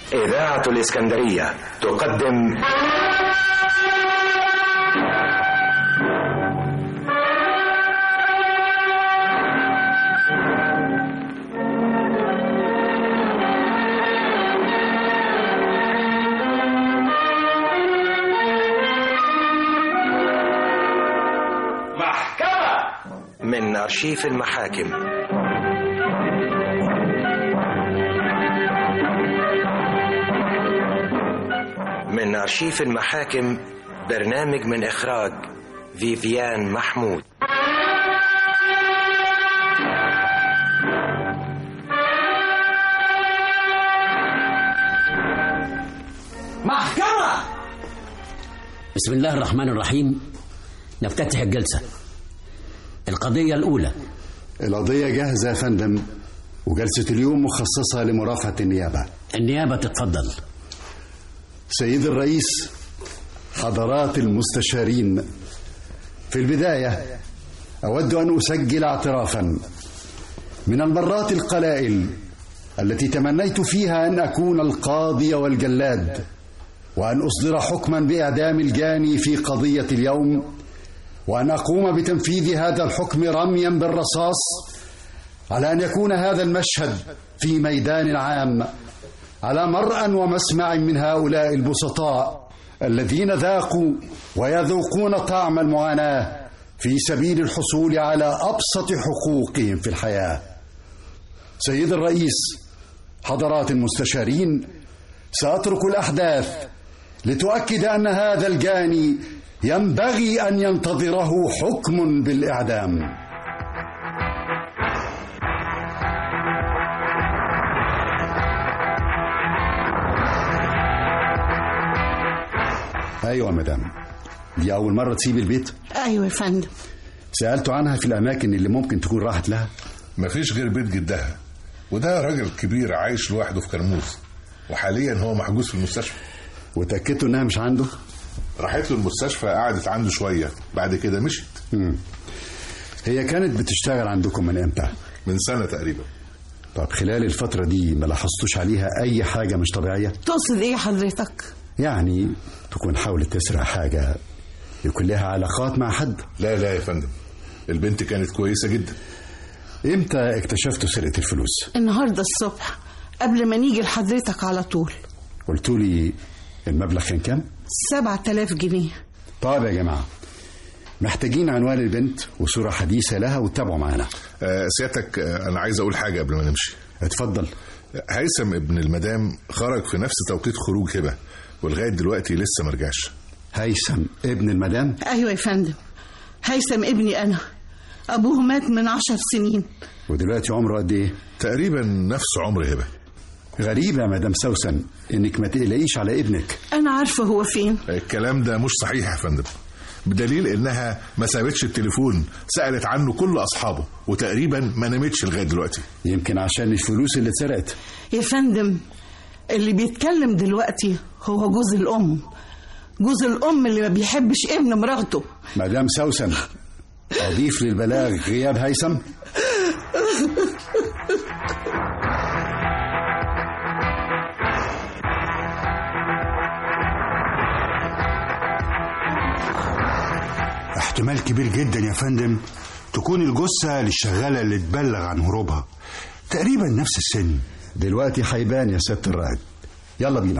إذاعة الإسكندرية تقدم محكمة من أرشيف المحاكم من أرشيف المحاكم برنامج من إخراج فيفيان محمود محكمة بسم الله الرحمن الرحيم نفتتح الجلسة القضية الأولى القضية جاهزة يا فندم وجلسة اليوم مخصصة لمرافعة النيابة النيابة تتفضل سيد الرئيس حضرات المستشارين في البداية أود أن أسجل اعترافا من المرات القلائل التي تمنيت فيها أن أكون القاضي والجلاد وأن أصدر حكما بإعدام الجاني في قضية اليوم وأن أقوم بتنفيذ هذا الحكم رميا بالرصاص على أن يكون هذا المشهد في ميدان عام على مرأى ومسمع من هؤلاء البسطاء الذين ذاقوا ويذوقون طعم المعاناة في سبيل الحصول على أبسط حقوقهم في الحياة سيد الرئيس حضرات المستشارين سأترك الأحداث لتؤكد أن هذا الجاني ينبغي أن ينتظره حكم بالإعدام أيوة مدام دي أول مرة تسيب البيت ايوه يا فندم سألت عنها في الأماكن اللي ممكن تكون راحت لها مفيش غير بيت جدها وده راجل كبير عايش لوحده في كرموز وحاليا هو محجوز في المستشفى وتأكدتوا إنها مش عنده راحت له المستشفى قعدت عنده شوية بعد كده مشت مم. هي كانت بتشتغل عندكم من إمتى من سنة تقريبا طب خلال الفترة دي ما لاحظتوش عليها أي حاجة مش طبيعية تقصد ايه حضرتك يعني تكون حاولت تسرق حاجة يكون لها علاقات مع حد لا لا يا فندم البنت كانت كويسة جدا إمتى اكتشفتوا سرقة الفلوس النهارده الصبح قبل ما نيجي لحضرتك على طول قلتوا لي المبلغ كان كام سبعة آلاف جنيه طيب يا جماعة محتاجين عنوان البنت وصورة حديثة لها وتتابعوا معانا آه سيادتك آه أنا عايز أقول حاجة قبل ما نمشي اتفضل هيثم ابن المدام خرج في نفس توقيت خروج هبة ولغاية دلوقتي لسه مرجعش هيثم ابن المدام ايوه يا فندم هيثم ابني انا ابوه مات من عشر سنين ودلوقتي عمره قد ايه تقريبا نفس عمر هبة غريبة يا مدام سوسن انك ما تقلقيش على ابنك انا عارفه هو فين الكلام ده مش صحيح يا فندم بدليل انها ما سابتش التليفون سالت عنه كل اصحابه وتقريبا ما نامتش لغايه دلوقتي يمكن عشان الفلوس اللي اتسرقت يا فندم اللي بيتكلم دلوقتي هو جوز الام جوز الام اللي ما بيحبش ابن مراته مدام سوسن اضيف للبلاغ غياب هيثم احتمال كبير جدا يا فندم تكون الجثة للشغالة اللي تبلغ عن هروبها تقريبا نفس السن دلوقتي هيبان يا سيادة الرائد يلا بينا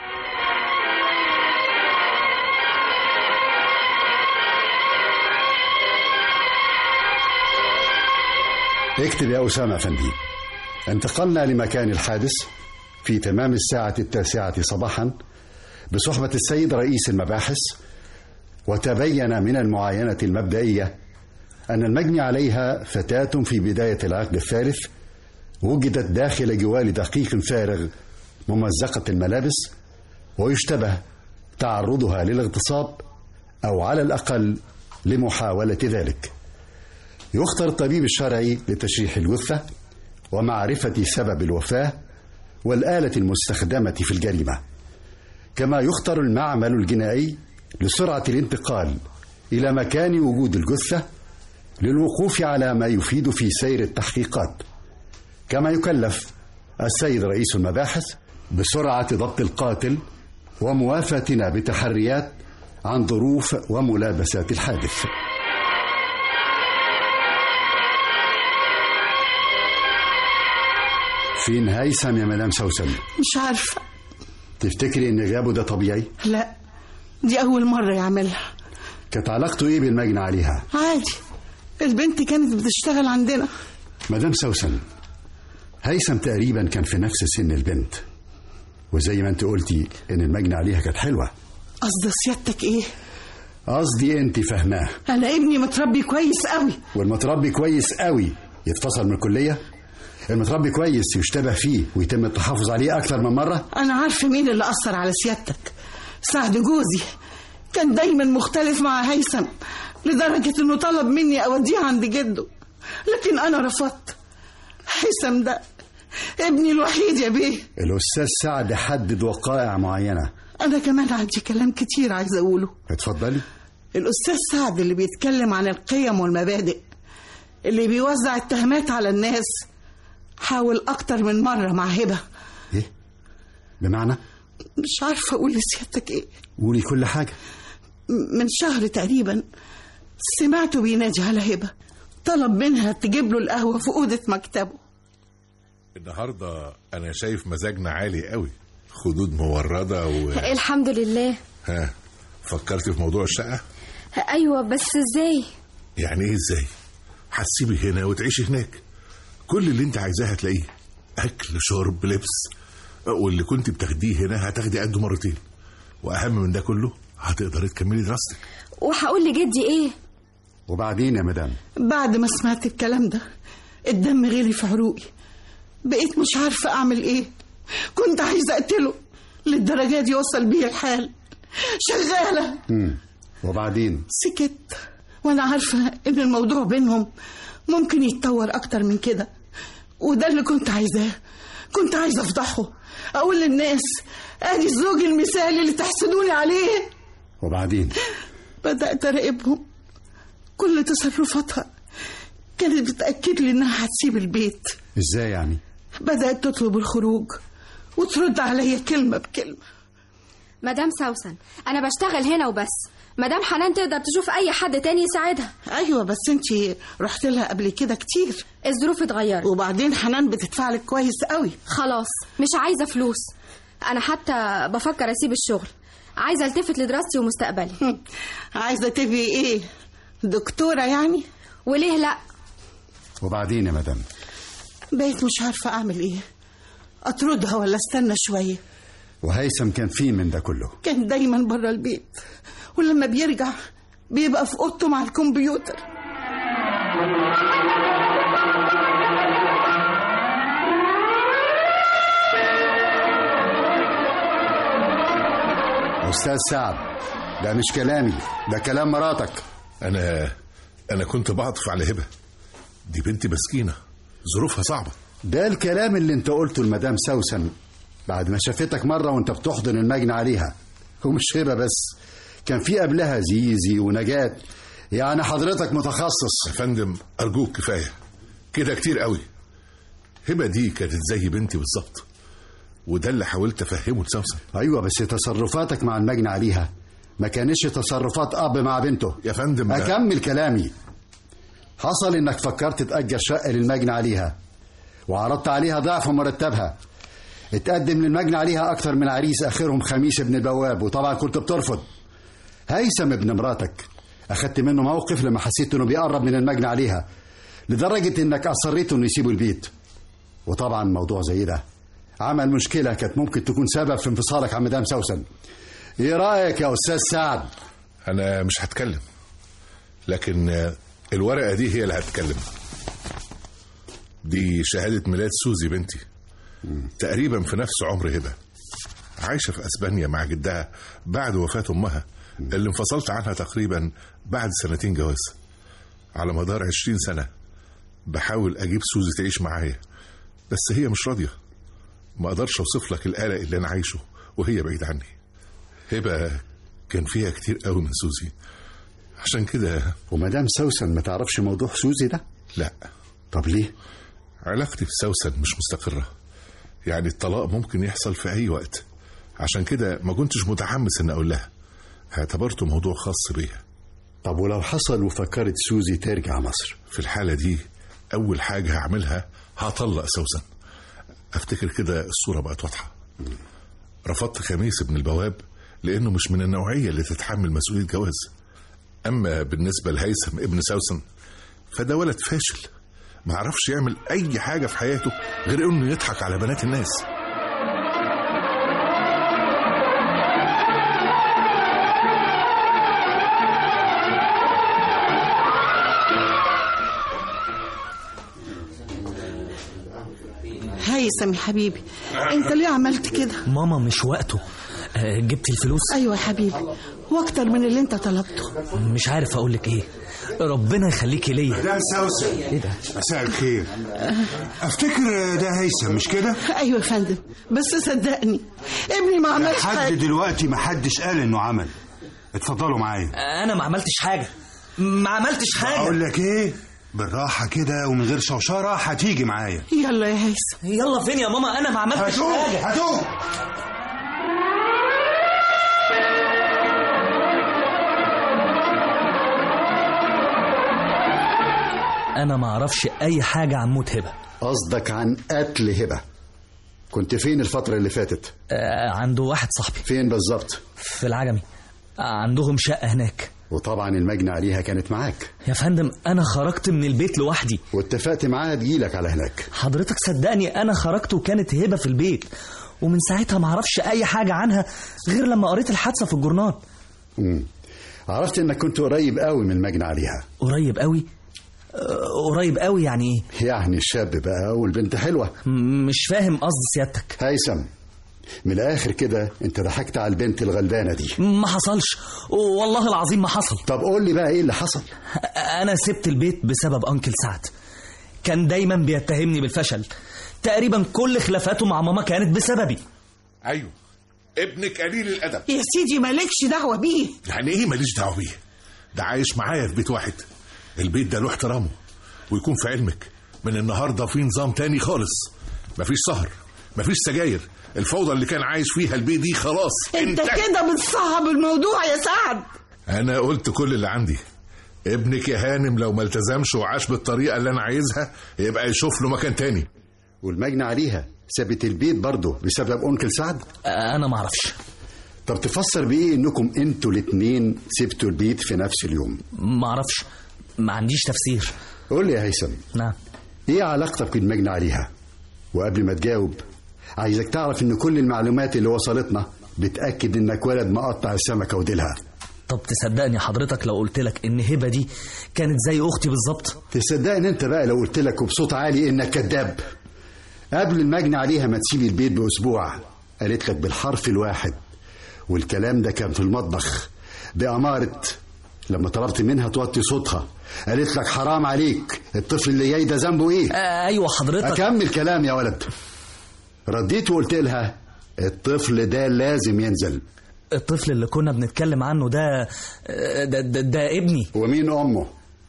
اكتب يا أسامة أفندي انتقلنا لمكان الحادث في تمام الساعة التاسعة صباحا بصحبة السيد رئيس المباحث وتبين من المعاينة المبدئية أن المجني عليها فتاة في بداية العقد الثالث وجدت داخل جوال دقيق فارغ ممزقة الملابس ويشتبه تعرضها للاغتصاب أو على الأقل لمحاولة ذلك يختار الطبيب الشرعي لتشريح الجثة ومعرفة سبب الوفاة والآلة المستخدمة في الجريمة كما يختار المعمل الجنائي لسرعة الانتقال إلى مكان وجود الجثة للوقوف على ما يفيد في سير التحقيقات كما يكلف السيد رئيس المباحث بسرعة ضبط القاتل وموافاتنا بتحريات عن ظروف وملابسات الحادث فين هيثم يا مدام سوسن مش عارفة تفتكري ان غيابه ده طبيعي لا دي أول مرة يعملها كانت علاقته ايه بالمجني عليها عادي البنت كانت بتشتغل عندنا مدام سوسن هيثم تقريبا كان في نفس سن البنت وزي ما انت قلتي ان المجني عليها كانت حلوه قصد سيادتك ايه قصدي انت فاهماه انا ابني متربي كويس قوي والمتربي كويس قوي يتفصل من الكليه المتربي كويس يشتبه فيه ويتم التحفظ عليه اكثر من مره انا عارفه مين اللي اثر على سيادتك سعد جوزي كان دايما مختلف مع هيثم لدرجه انه طلب مني اوديه عند جده لكن انا رفضت هيثم ده ابني الوحيد يا بيه الاستاذ سعد حدد وقائع معينه انا كمان عندي كلام كتير عايز اقوله اتفضلي الأستاذ سعد اللي بيتكلم عن القيم والمبادئ اللي بيوزع التهمات على الناس حاول أكتر من مرة مع هبة ايه بمعنى مش عارفة أقول لسيادتك إيه قولي كل حاجه م- من شهر تقريبا سمعته بينادي على هبة طلب منها تجيب له القهوة في أوضة مكتبه النهارده انا شايف مزاجنا عالي قوي خدود مورده و الحمد لله ها فكرت في موضوع الشقه ايوه بس ازاي يعني ايه ازاي هتسيبي هنا وتعيشي هناك كل اللي انت عايزاه هتلاقيه اكل شرب لبس واللي كنت بتاخديه هنا هتاخدي قده مرتين واهم من ده كله هتقدري تكملي دراستك وهقول لجدي ايه وبعدين يا مدام بعد ما سمعت الكلام ده الدم غلي في عروقي بقيت مش عارفة أعمل إيه كنت عايزة أقتله للدرجة دي وصل بيه الحال شغالة مم. وبعدين سكت وانا عارفه ان الموضوع بينهم ممكن يتطور اكتر من كده وده اللي كنت عايزاه كنت عايزه افضحه اقول للناس ادي الزوج المثالي اللي تحسدوني عليه وبعدين بدات اراقبهم كل تصرفاتها كانت بتاكد لي انها هتسيب البيت ازاي يعني بدات تطلب الخروج وترد عليا كلمه بكلمه مدام سوسن انا بشتغل هنا وبس مدام حنان تقدر تشوف اي حد تاني يساعدها ايوه بس انتي رحت لها قبل كده كتير الظروف اتغيرت وبعدين حنان بتدفع لك كويس قوي خلاص مش عايزه فلوس انا حتى بفكر اسيب الشغل عايزه التفت لدراستي ومستقبلي عايزه تبقي ايه دكتوره يعني وليه لا وبعدين يا مدام بقيت مش عارفه اعمل ايه اطردها ولا استنى شويه وهيثم كان فين من ده كله كان دايما بره البيت ولما بيرجع بيبقى في اوضته مع الكمبيوتر استاذ سعد ده مش كلامي ده كلام مراتك انا انا كنت بعطف على هبه دي بنت مسكينه ظروفها صعبه ده الكلام اللي انت قلته لمدام سوسن بعد ما شافتك مرة وانت بتحضن المجني عليها ومش هبة بس كان في قبلها زيزي ونجاة يعني حضرتك متخصص يا فندم ارجوك كفايه كده كتير قوي هبه دي كانت زي بنتي بالظبط وده اللي حاولت افهمه لسوسن ايوه بس تصرفاتك مع المجني عليها ما كانش تصرفات اب مع بنته يا فندم ده- اكمل كلامي حصل انك فكرت تأجر شقة للمجني عليها وعرضت عليها ضعف مرتبها اتقدم للمجني عليها اكتر من عريس اخرهم خميس ابن البواب وطبعا كنت بترفض هيثم ابن مراتك اخدت منه موقف لما حسيت انه بيقرب من المجني عليها لدرجة انك اصريت انه يسيبوا البيت وطبعا موضوع زي ده عمل مشكلة كانت ممكن تكون سبب في انفصالك عن مدام سوسن ايه رأيك يا استاذ سعد انا مش هتكلم لكن آه، الورقه دي هي اللي هتتكلم دي شهاده ميلاد سوزي بنتي تقريبا في نفس عمر هبه عايشه في اسبانيا مع جدها بعد وفاه امها اللي انفصلت عنها تقريبا بعد سنتين جواز على مدار عشرين سنه بحاول اجيب سوزي تعيش معايا بس هي مش راضيه ما اقدرش اوصف لك القلق اللي انا عايشه وهي بعيد عني هبه كان فيها كتير قوي من سوزي عشان كده ومدام سوسن ما تعرفش موضوع سوزي ده لا طب ليه علاقتي بسوسن مش مستقرة يعني الطلاق ممكن يحصل في أي وقت عشان كده ما كنتش متحمس إن أقول لها اعتبرته موضوع خاص بيها طب ولو حصل وفكرت سوزي ترجع مصر في الحالة دي أول حاجة هعملها هطلق سوسن أفتكر كده الصورة بقت واضحة رفضت خميس ابن البواب لأنه مش من النوعية اللي تتحمل مسؤولية جواز أما بالنسبة لهيثم ابن سوسن فده ولد فاشل ما عرفش يعمل أي حاجة في حياته غير إنه يضحك على بنات الناس هيثم يا حبيبي انت ليه عملت كده ماما مش وقته آه، جبت الفلوس ايوه يا حبيبي واكتر من اللي انت طلبته مش عارف اقول لك ايه ربنا يخليكي ليا ده سوسن ايه ده مساء الخير افتكر ده هيثم مش كده ايوه يا فندم بس صدقني ابني ما عملش لحد حاجه دلوقتي ما حدش قال انه عمل اتفضلوا معايا انا ما عملتش حاجه ما عملتش حاجه اقول لك ايه بالراحه كده ومن غير شوشره هتيجي معايا يلا يا هيثم يلا فين يا ماما انا ما عملتش هتوه حاجه هتوه انا ما اعرفش اي حاجه عن موت هبه قصدك عن قتل هبة كنت فين الفترة اللي فاتت آه، عنده واحد صاحبي فين بالظبط في العجمي آه، عندهم شقه هناك وطبعا المجني عليها كانت معاك يا فندم انا خرجت من البيت لوحدي واتفقت معاها تجيلك على هناك حضرتك صدقني انا خرجت وكانت هبه في البيت ومن ساعتها ما اعرفش اي حاجه عنها غير لما قريت الحادثه في الجورنال مم. عرفت انك كنت قريب قوي من المجني عليها قريب قوي آه، قريب قوي يعني ايه يعني الشاب بقى والبنت حلوة م- مش فاهم قصد سيادتك هيثم من الاخر كده انت ضحكت على البنت الغلبانة دي ما حصلش والله العظيم ما حصل طب قول لي بقى ايه اللي حصل انا سبت البيت بسبب انكل سعد كان دايما بيتهمني بالفشل تقريبا كل خلافاته مع ماما كانت بسببي أيوه ابنك قليل الأدب يا سيدي مالكش دعوه بيه يعني إيه ماليش دعوة بيه ده عايش معايا في بيت واحد البيت ده له احترامه ويكون في علمك من النهارده في نظام تاني خالص مفيش سهر مفيش سجاير الفوضى اللي كان عايش فيها البيت دي خلاص انت انتهت. كده بتصعب الموضوع يا سعد انا قلت كل اللي عندي ابنك يا هانم لو ما التزمش وعاش بالطريقه اللي انا عايزها يبقى يشوف له مكان تاني والمجني عليها سابت البيت برضه بسبب انكل سعد انا ما اعرفش طب تفسر بايه انكم انتوا الاتنين سبتوا البيت في نفس اليوم ما اعرفش ما عنديش تفسير قول لي يا هيثم نعم ايه علاقتك بالمجني عليها وقبل ما تجاوب عايزك تعرف ان كل المعلومات اللي وصلتنا بتاكد انك ولد مقطع السمكه وديلها طب تصدقني حضرتك لو قلت لك ان هبه دي كانت زي اختي بالظبط تصدقني انت بقى لو قلت لك وبصوت عالي انك كذاب قبل المجني عليها ما تسيب البيت باسبوع قالت لك بالحرف الواحد والكلام ده كان في المطبخ بأمارة لما طلبت منها توطي صوتها قالت لك حرام عليك الطفل اللي جاي ده ذنبه ايه آه ايوه حضرتك أكمل كلام يا ولد رديت وقلت لها الطفل ده لازم ينزل الطفل اللي كنا بنتكلم عنه ده ده, ده, ده ابني ومين أمه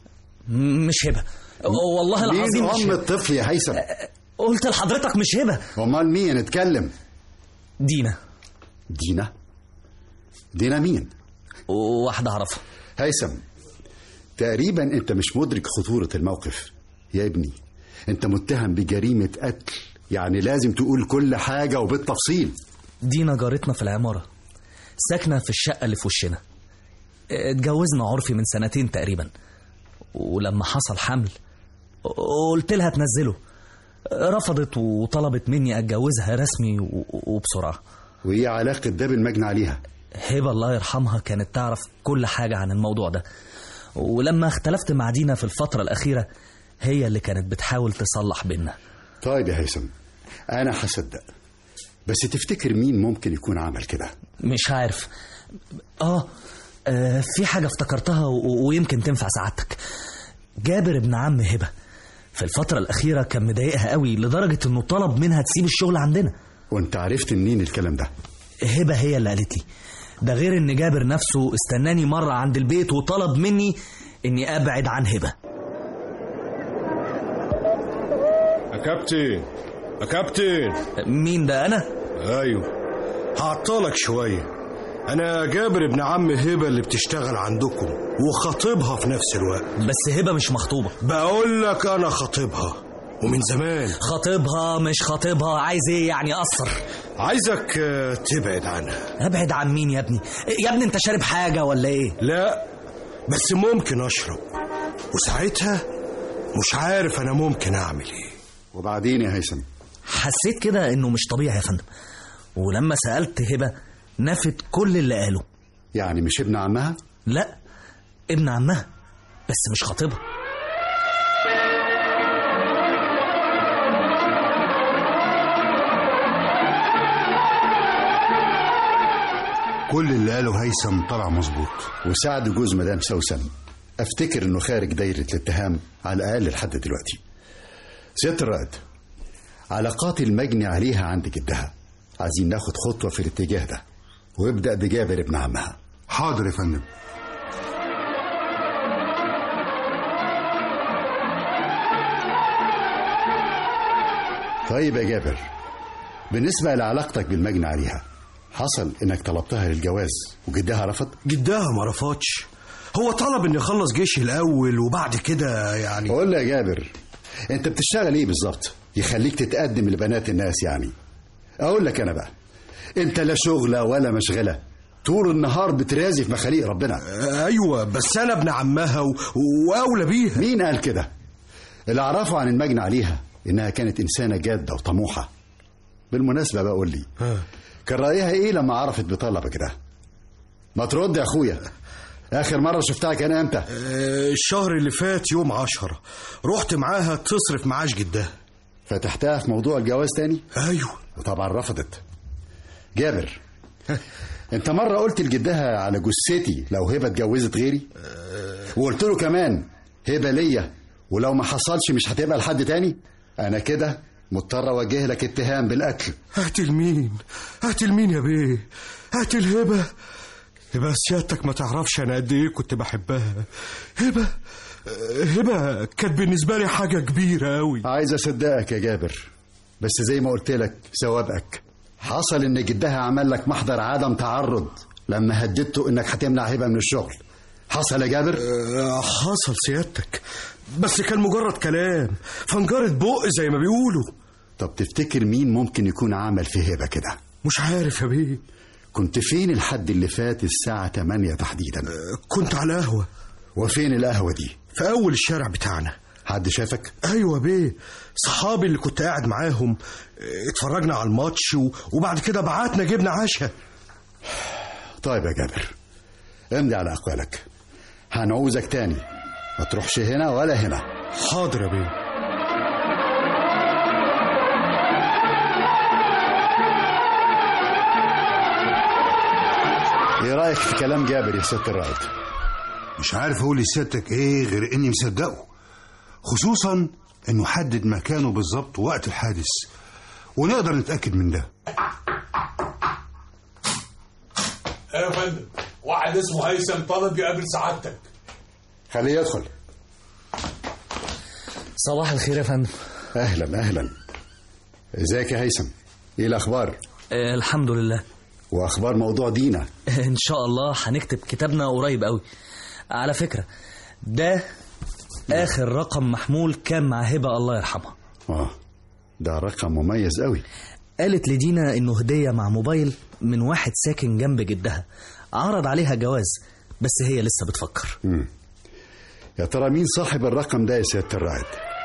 م- مش هبه والله العظيم مين مش أم هبة. الطفل يا هيثم قلت لحضرتك مش هبه أمال مين اتكلم دينا دينا دينا مين واحده اعرفها هيثم تقريبا انت مش مدرك خطورة الموقف يا ابني انت متهم بجريمة قتل يعني لازم تقول كل حاجة وبالتفصيل دينا جارتنا في العماره ساكنه في الشقه اللي في وشنا اتجوزنا عرفي من سنتين تقريبا ولما حصل حمل قلت لها تنزله رفضت وطلبت مني اتجوزها رسمي و- وبسرعه وايه علاقة ده بالمجني عليها هبه الله يرحمها كانت تعرف كل حاجه عن الموضوع ده ولما اختلفت مع دينا في الفتره الاخيره هي اللي كانت بتحاول تصلح بينا طيب يا هيثم انا هصدق بس تفتكر مين ممكن يكون عمل كده مش عارف آه, اه في حاجة افتكرتها و- ويمكن تنفع سعادتك جابر ابن عم هبة في الفترة الأخيرة كان مضايقها قوي لدرجة إنه طلب منها تسيب الشغل عندنا وانت عرفت منين الكلام ده هبة هي اللي قالت لي ده غير إن جابر نفسه استناني مرة عند البيت وطلب مني إني أبعد عن هبة يا كابتن يا كابتن مين ده انا ايوه هعطلك شويه انا جابر ابن عم هبه اللي بتشتغل عندكم وخطيبها في نفس الوقت بس هبه مش مخطوبه بقول لك انا خطيبها ومن زمان خطيبها مش خطيبها عايز ايه يعني اثر عايزك آه، تبعد عنها ابعد عن مين يا ابني يا ابني انت شارب حاجه ولا ايه لا بس ممكن اشرب وساعتها مش عارف انا ممكن اعمل ايه وبعدين يا هيثم حسيت كده انه مش طبيعي يا فندم ولما سالت هبه نفت كل اللي قاله يعني مش ابن عمها لا ابن عمها بس مش خطيبها كل اللي قاله هيثم طلع مظبوط وسعد جوز مدام سوسن افتكر انه خارج دايره الاتهام على الاقل لحد دلوقتي سياده الرائد علاقات المجني عليها عند جدها عايزين ناخد خطوه في الاتجاه ده وابدا بجابر ابن عمها حاضر يا فندم طيب يا جابر بالنسبه لعلاقتك بالمجني عليها حصل انك طلبتها للجواز وجدها رفض جدها ما رفضش هو طلب اني اخلص جيشي الاول وبعد كده يعني قول لي يا جابر انت بتشتغل ايه بالظبط يخليك تتقدم لبنات الناس يعني اقول لك انا بقى انت لا شغله ولا مشغله طول النهار بترازي في مخاليق ربنا آه، ايوه بس انا ابن عمها و... واولى بيها مين قال كده اللي اعرفه عن المجني عليها انها كانت انسانه جاده وطموحه بالمناسبه بقى قول لي كان رايها ايه لما عرفت بطلبك ده ما ترد يا اخويا اخر مره شفتها كان امتى آه، الشهر اللي فات يوم عشرة رحت معاها تصرف معاش جدها فتحتها في موضوع الجواز تاني ايوه وطبعا رفضت جابر انت مره قلت لجدها على جثتي لو هبه اتجوزت غيري وقلت له كمان هبه ليا ولو ما حصلش مش هتبقى لحد تاني انا كده مضطر اوجه لك اتهام بالقتل هقتل مين هقتل مين يا بيه هقتل هبه هبه سيادتك ما تعرفش انا قد ايه كنت بحبها هبه آه، هبه كانت بالنسبه لي حاجه كبيره قوي عايز اصدقك يا جابر بس زي ما قلت لك سوابقك حصل ان جدها عمل لك محضر عدم تعرض لما هددته انك هتمنع هبه من الشغل حصل يا جابر آه، حصل سيادتك بس كان مجرد كلام فنجرة بق زي ما بيقولوا طب تفتكر مين ممكن يكون عمل في هبه كده مش عارف يا بيه كنت فين الحد اللي فات الساعة 8 تحديدا كنت على قهوة وفين القهوة دي في أول الشارع بتاعنا حد شافك أيوة بيه صحابي اللي كنت قاعد معاهم اه، اتفرجنا على الماتش و- وبعد كده بعتنا جبنا عشاء طيب يا جابر امضي على أقوالك هنعوزك تاني ما تروحش هنا ولا هنا حاضر يا بيه ايه رأيك في كلام جابر يا ست الرائد مش عارف اقول لسيادتك ايه غير اني مصدقه خصوصا انه حدد مكانه بالظبط وقت الحادث ونقدر نتاكد من ده ايه يا فندم واحد اسمه هيثم طلب يقابل سعادتك خليه يدخل صباح الخير يا فندم أهلا أهلا ازيك يا هيثم ايه الأخبار آه الحمد لله وأخبار موضوع دينا ان شاء الله هنكتب كتابنا قريب قوي على فكره ده اخر رقم محمول كان مع هبه الله يرحمها اه ده رقم مميز قوي قالت لدينا انه هديه مع موبايل من واحد ساكن جنب جدها عرض عليها جواز بس هي لسه بتفكر مم. يا ترى مين صاحب الرقم ده يا سيادة الرائد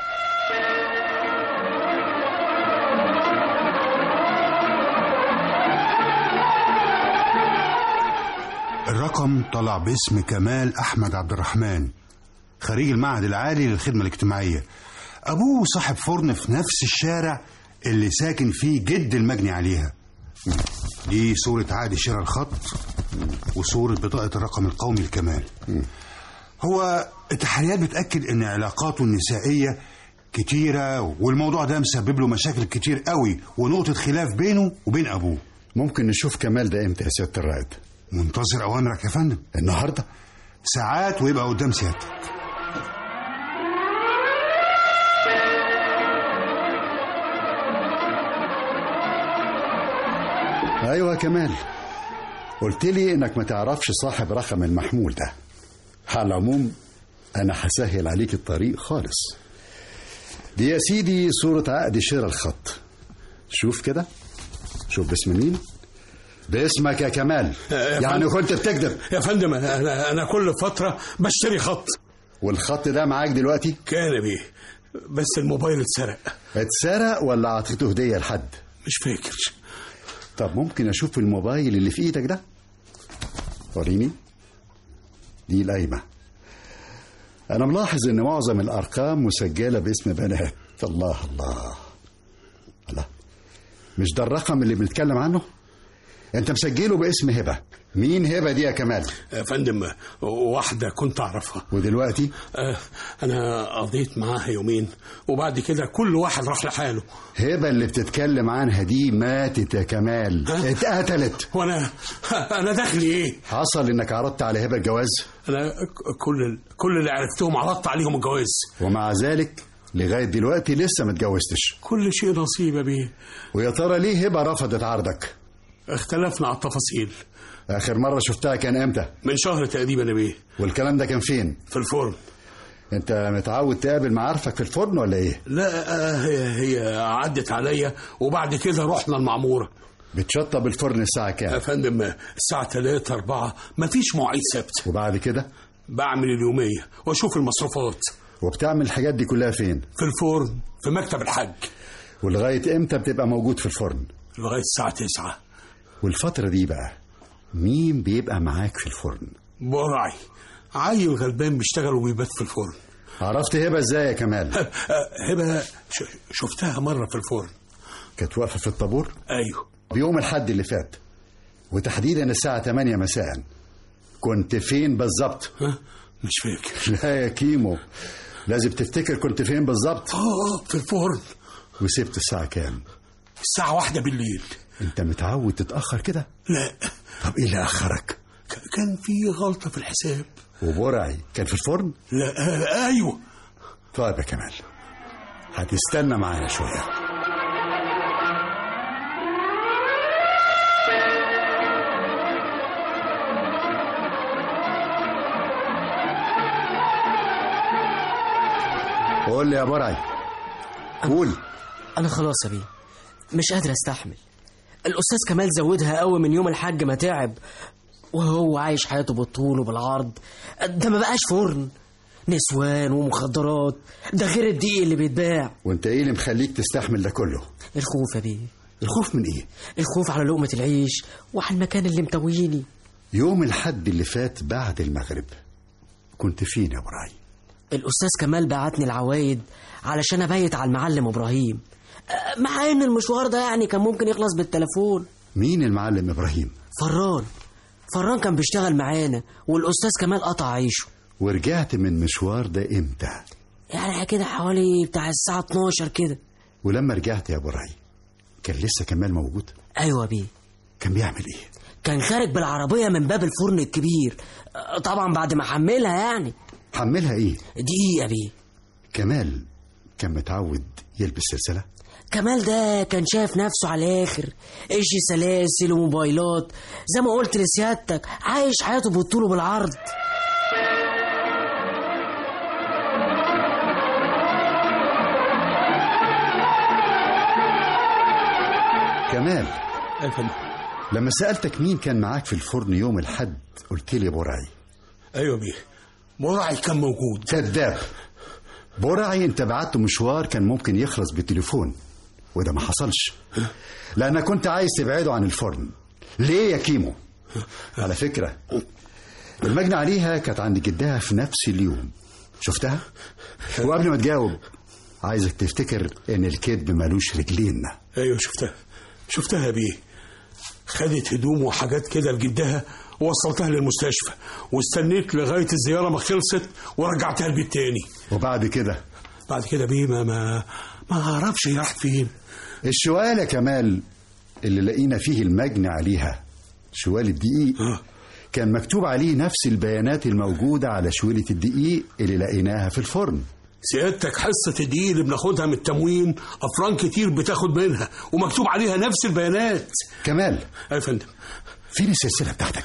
الرقم طلع باسم كمال احمد عبد الرحمن خريج المعهد العالي للخدمه الاجتماعيه ابوه صاحب فرن في نفس الشارع اللي ساكن فيه جد المجني عليها دي صورة عقد شراء الخط وصورة بطاقة الرقم القومي لكمال هو التحريات بتأكد ان علاقاته النسائية كتيرة والموضوع ده مسبب له مشاكل كتير قوي ونقطة خلاف بينه وبين أبوه ممكن نشوف كمال ده امتى يا سيادة الرائد منتظر أوامرك يا فندم النهارده ساعات ويبقى قدام سيادتك ايوه يا كمال قلت لي انك ما تعرفش صاحب رقم المحمول ده على العموم انا هسهل عليك الطريق خالص دي يا سيدي صورة عقد شراء الخط شوف كده شوف باسم مين باسمك يا كمال يعني كنت بتكذب يا فندم انا انا, أنا كل فتره بشتري خط والخط ده معاك دلوقتي كان بيه بس الموبايل اتسرق اتسرق ولا عطيته هدية لحد مش فاكر طب ممكن اشوف الموبايل اللي في ايدك ده وريني دي القايمة انا ملاحظ ان معظم الارقام مسجلة باسم بنات الله الله الله مش ده الرقم اللي بنتكلم عنه انت مسجله باسم هبة مين هبة دي يا كمال يا فندم واحده كنت اعرفها ودلوقتي آه، انا قضيت معاها يومين وبعد كده كل واحد راح لحاله هبة اللي بتتكلم عنها دي ماتت يا كمال اتقتلت وانا انا دخلي ايه حصل انك عرضت على هبة الجواز انا ك- كل كل اللي عرفتهم عرضت عليهم الجواز ومع ذلك لغاية دلوقتي لسه ما اتجوزتش كل شيء نصيب يا بيه ويا ترى ليه هبة رفضت عرضك اختلفنا على التفاصيل آخر مرة شفتها كان امتى من شهر تقريبا يا بيه والكلام ده كان فين في الفرن انت متعود تقابل معارفك في الفرن ولا ايه لا آه، هي هي عدت عليا وبعد كده رحنا المعموره بتشطب الفرن الساعة يا كام فندم الساعه 3 4 مفيش مواعيد ثابته وبعد كده بعمل اليوميه واشوف المصروفات وبتعمل الحاجات دي كلها فين في الفرن في مكتب الحج ولغاية امتى بتبقى موجود في الفرن لغايه الساعه 9 والفترة دي بقى مين بيبقى معاك في الفرن برعي عيل غلبان بيشتغل وبيبات في الفرن عرفت هبة ازاي يا كمال آه، هبه ش- شفتها مره في الفرن كانت واقفة في الطابور ايوه بيوم الحد اللي فات وتحديدا الساعة 8 مساء كنت فين بالظبط ها مش فاكر لا يا كيمو لازم تفتكر كنت فين بالظبط اه في الفرن وسبت الساعة كام الساعه واحدة بالليل انت متعود تتأخر كده لا طب ايه اللي أخرك ك- كان في غلطه في الحساب وبرعي كان في الفرن لا آه ايوه طيب يا كمال هتستنى معانا شوية قول لي يا برعي قول انا خلاص يا بيه مش قادر استحمل الاستاذ كمال زودها قوي من يوم الحاج ما تعب وهو عايش حياته بالطول وبالعرض ده ما بقاش فرن نسوان ومخدرات ده غير الدقيق اللي بيتباع وانت ايه اللي مخليك تستحمل ده كله الخوف يا بيه الخوف من ايه الخوف على لقمة العيش وعلى المكان اللي متويني يوم الحد اللي فات بعد المغرب كنت فين يا برعي الأستاذ كمال بعتني العوايد علشان أبيت على المعلم إبراهيم أه، مع إن المشوار ده يعني كان ممكن يخلص بالتليفون مين المعلم ابراهيم فران فران كان بيشتغل معانا والأستاذ كمال قطع عيشه ورجعت من مشوار ده امتى يعني كده حوالي بتاع الساعة 12 كده ولما رجعت يا برعي كان لسه كمال موجود أيوة بيه كان بيعمل ايه كان خارج بالعربية من باب الفرن الكبير أه، طبعا بعد ما حملها يعني حملها ايه دقيقة بيه كمال كان متعود يلبس سلسلة كمال ده كان شايف نفسه على الاخر ايش سلاسل وموبايلات زي ما قلت لسيادتك عايش حياته بالطول وبالعرض كمال يا فندم لما سألتك مين كان معاك في الفرن يوم الحد قلت لي برعي ايوه بيه برعي كان موجود كذاب برعي انت بعته مشوار كان ممكن يخلص بالتليفون وده ما حصلش لأنك كنت عايز تبعده عن الفرن ليه يا كيمو على فكرة المجني عليها كانت عند جدها في نفس اليوم شفتها وقبل ما تجاوب عايزك تفتكر ان الكذب ملوش رجلين ايوه شفتها شفتها بيه خدت هدوم وحاجات كده لجدها ووصلتها للمستشفى واستنيت لغايه الزياره ما خلصت ورجعتها البيت تاني وبعد كده بعد كده بيه ما ما ما اعرفش هي راحت فين الشوال يا كمال اللي لقينا فيه المجني عليها شوال الدقيق كان مكتوب عليه نفس البيانات الموجودة على شويلة الدقيق اللي لقيناها في الفرن سيادتك حصة الدقيق اللي بناخدها من التموين أفران كتير بتاخد منها ومكتوب عليها نفس البيانات كمال يا فندم فين السلسلة بتاعتك؟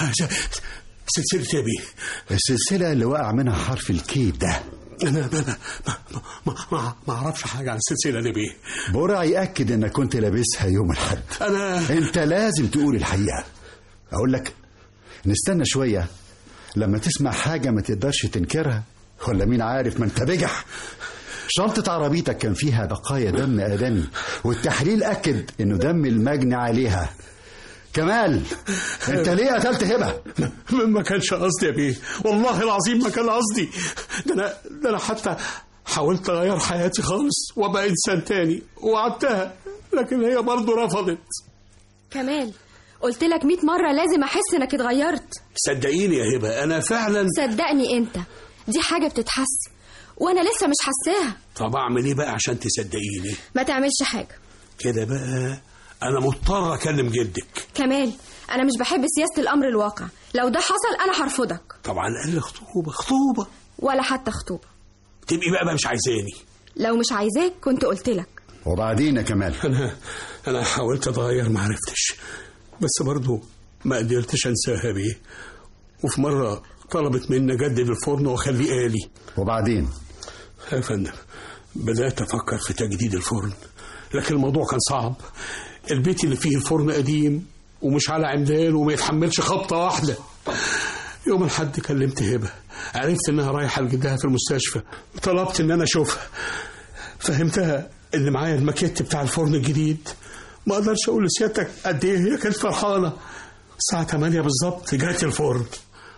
سلسلة يا بيه السلسلة اللي وقع منها حرف الكي ده أنا ما ما ما ما, ما أعرفش حاجة عن السلسلة دي بيه برع يأكد إنك كنت لابسها يوم الحد أنا أنت لازم تقول الحقيقة أقول لك نستنى شوية لما تسمع حاجة ما تقدرش تنكرها ولا مين عارف ما انت بجح شنطة عربيتك كان فيها بقايا دم آدمي والتحليل أكد إنه دم المجني عليها كمال انت ليه قتلت هبه ما كانش قصدي يا بيه والله العظيم ما كان قصدي ده انا ده انا حتى حاولت اغير حياتي خالص وابقى انسان تاني وعدتها لكن هي برضه رفضت كمال قلت لك 100 مرة لازم أحس إنك اتغيرت صدقيني يا هبه انا فعلا صدقني أنت دي حاجة بتتحس وأنا لسه مش حساها طب اعمل ايه بقى عشان تصدقيني ما تعملش حاجة كده بقى انا مضطر اكلم جدك كمال أنا مش بحب سياسة الأمر الواقع لو ده حصل أنا هرفضك طبعا قال لي خطوبه خطوبه ولا حتى خطوبة تبقي بقى, بقى مش عايزاني لو مش عايزاك كنت قلت لك وبعدين يا كمال انا انا حاولت اتغير ما عرفتش بس برضه ما قدرتش انساها بيه وفي مره طلبت مني اجدد الفرن واخليه آلي وبعدين يا فندم بدات افكر في تجديد الفرن لكن الموضوع كان صعب البيت اللي فيه الفرن قديم ومش على عمدان وما يتحملش خبطه واحده يوم الحد كلمت هبه عرفت انها رايحه لجدها في المستشفى طلبت ان انا اشوفها فهمتها ان معايا الماكيت بتاع الفرن الجديد ما اقدرش اقول لسيادتك قد ايه هي كانت فرحانه الساعه 8 بالظبط جات الفرن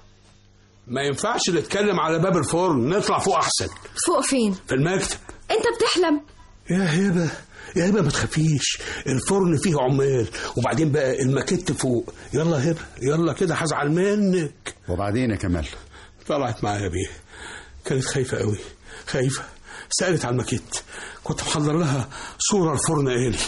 ما ينفعش نتكلم على باب الفرن نطلع فوق احسن فوق فين في المكتب أنت بتحلم يا هبه يا هبه ما تخافيش الفرن فيه عمال وبعدين بقى الماكيت فوق يلا هبه يلا كده هزعل منك وبعدين يا كمال طلعت معايا بيه كانت خايفه قوي خايفه سالت على الماكيت كنت محضر لها صوره الفرن آلي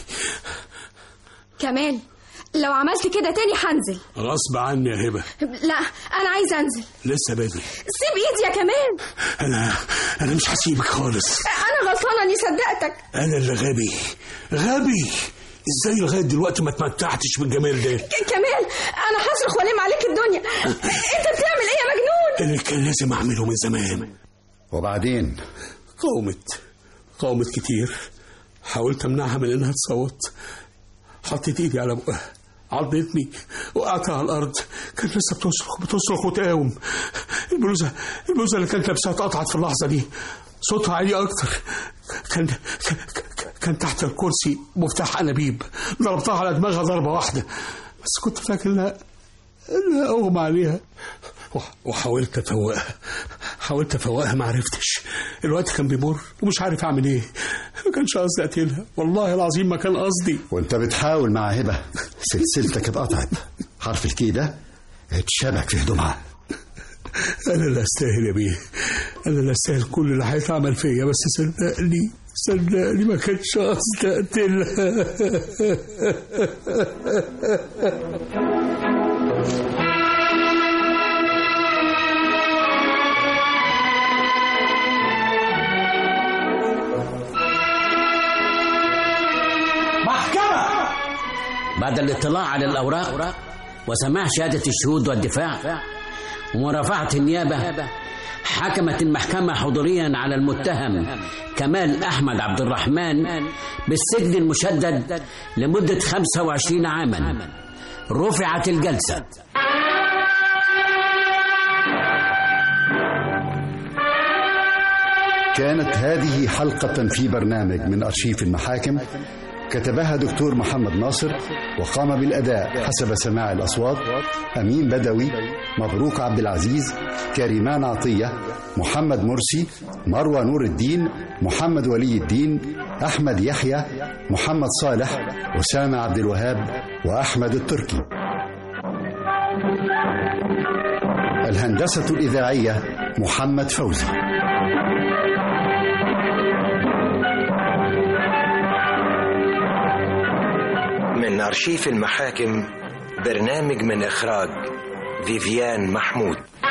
كمال لو عملت كده تاني هنزل غصب عني يا هبه لا أنا عايزة أنزل لسه بدري سيب إيدي يا كمال انا انا مش هسيبك خالص أنا غلطانة إني صدقتك انا اللي غبي غبي ازاي لغايه دلوقتي ما اتمتعتش بالجمال ده كمال أنا هصرخ وألم عليك الدنيا أنت بتعمل إيه يا مجنون اللي كان لازم اعمله من زمان وبعدين قاومت قاومت كتير حاولت امنعها من انها تصوت حطيت ايدي على بقها عضتني وقعت على الارض كانت لسه بتصرخ بتصرخ وتقاوم البلوزه البلوزه اللي كانت لابساها اتقطعت في اللحظه دي صوتها عالي اكتر كان كان تحت الكرسي مفتاح انابيب ضربتها على دماغها ضربه واحده بس كنت فاكر انها انها اغمى عليها وح- وحاولت افوقها حاولت افوقها ما عرفتش الوقت كان بيمر ومش عارف اعمل ايه ما كانش قصدي اقتلها والله العظيم ما كان قصدي وانت بتحاول مع هبه سلسلتك اتقطعت حرف الكي ده اتشبك في هدومها انا اللي استاهل يا بيه انا اللي استاهل كل اللي هيتعمل فيا بس صدقني صدقني ما كانش قصدي اقتلها محكمة بعد الاطلاع على الأوراق وسماع شهادة الشهود والدفاع ومرافعة النيابة حكمت المحكمة حضوريا على المتهم كمال أحمد عبد الرحمن بالسجن المشدد لمدة 25 عاما رفعت الجلسة كانت هذه حلقة في برنامج من أرشيف المحاكم كتبها دكتور محمد ناصر وقام بالأداء حسب سماع الأصوات أمين بدوي مبروك عبد العزيز كريمان عطية محمد مرسي مروى نور الدين محمد ولي الدين أحمد يحيى محمد صالح أسامة عبد الوهاب وأحمد التركي الهندسة الإذاعية محمد فوزي من أرشيف المحاكم برنامج من إخراج فيفيان محمود